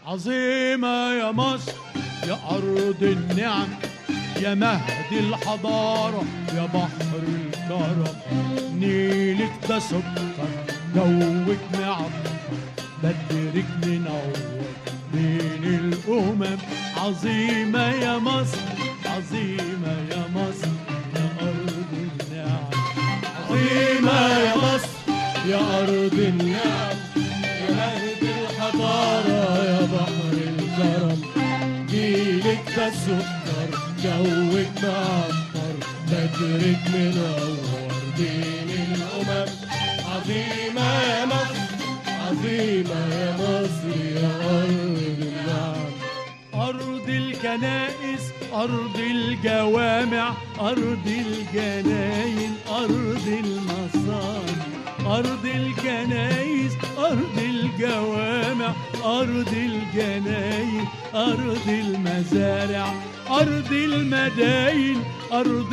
عظيمة يا مصر يا أرض النعم يا مهد الحضارة يا بحر الكرم نيلك ده سكر جوك معطر بدرك منور بين الأمم عظيمة يا مصر عظيمة يا مصر يا أرض النعم عظيمة يا مصر يا أرض النعم يا مهد الحضارة يا بحر الكرم جيلك ده سكر جوك معطر بدرك منور بين الأمم عظيمة يا مصر عظيمة يا مصر يا أرض النعم أرض الكنائس أرض الجوامع أرض الجناين أرض المصانع أرض الكنائس أرض الجوامع أرض الجناين أرض المزارع أرض المداين أرض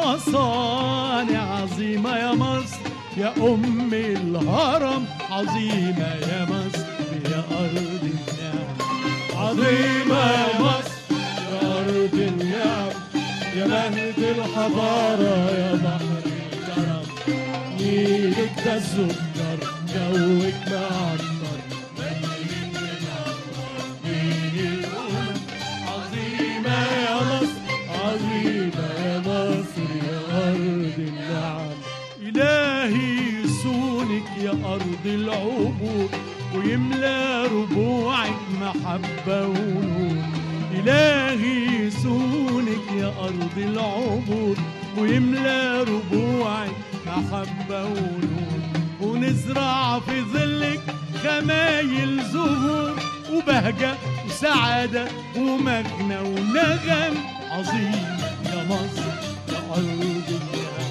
المصانع عظيمة يا مصر يا أم الهرم عظيمة يا مصر يا أرض النعم عظيمة يا مصر يا أرض النعم يا مهد الحضارة يا بحر الكرم نيلك ده السكر جوك معطر مدينة منور بين الأمم عظيمة يا مصر عظيمة يا مصر يا أرض النعم إلهي يسونك يا أرض العبور ويملى ربوعك محبة ونور إلهي يسونك يا أرض العبور ويملى ربوعك محبة ونور ونزرع في ظلك خمايل زهور وبهجة وسعادة ومجنى ونغم عظيم يا مصر يا أرض النعم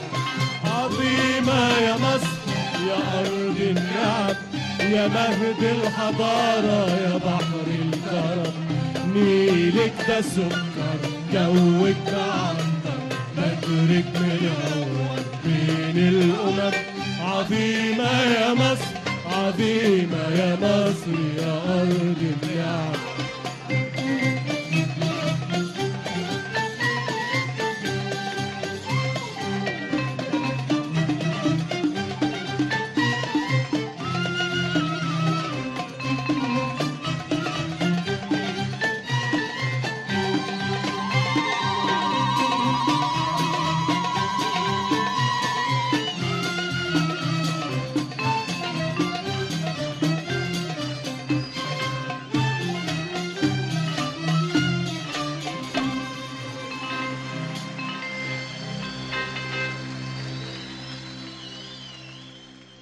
عظيمة يا مصر يا أرض النعم يا مهد الحضارة يا بحر الكرم نيلك ده سكر جوك معطر بدرك منور بين الأمم عظيمة يا مصر عظيمة يا مصر يا أرض النعم